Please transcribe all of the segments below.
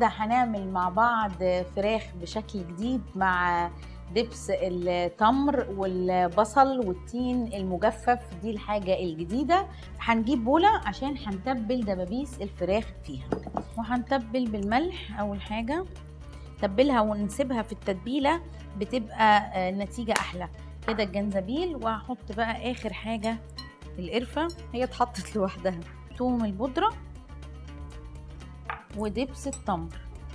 النهارده هنعمل مع بعض فراخ بشكل جديد مع دبس التمر والبصل والتين المجفف دي الحاجة الجديدة هنجيب بولة عشان هنتبل دبابيس الفراخ فيها وهنتبل بالملح أول حاجة تبلها ونسيبها في التتبيلة بتبقى النتيجة أحلى كده الجنزبيل وهحط بقى آخر حاجة القرفة هي اتحطت لوحدها توم البودرة ودبس التمر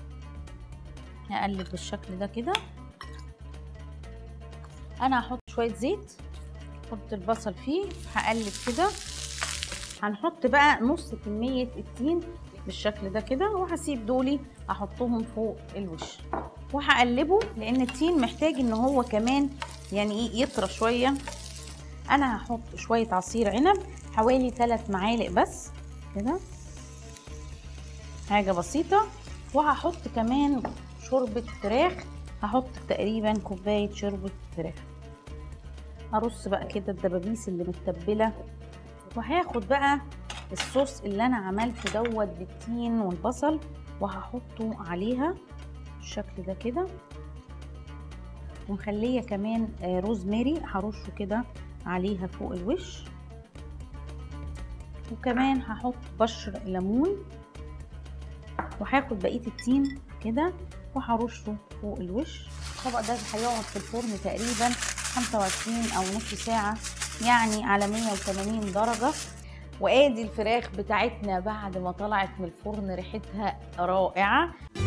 هقلب بالشكل ده كده انا هحط شويه زيت احط البصل فيه هقلب كده هنحط بقى نص كميه التين بالشكل ده كده وهسيب دولي احطهم فوق الوش وهقلبه لان التين محتاج ان هو كمان يعني ايه يطرى شويه انا هحط شويه عصير عنب حوالي 3 معالق بس كده حاجه بسيطه وهحط كمان شوربه فراخ هحط تقريبا كوبايه شوربه فراخ هرص بقى كده الدبابيس اللي متبله وهاخد بقى الصوص اللي انا عملته دوت بالتين والبصل وهحطه عليها بالشكل ده كده ومخليه كمان روزماري هرشه كده عليها فوق الوش وكمان هحط بشر ليمون وهاخد بقيه التين كده وهرشه فوق الوش الطبق ده هيقعد في الفرن تقريبا 25 او نص ساعه يعني على 180 درجه وادي الفراخ بتاعتنا بعد ما طلعت من الفرن ريحتها رائعه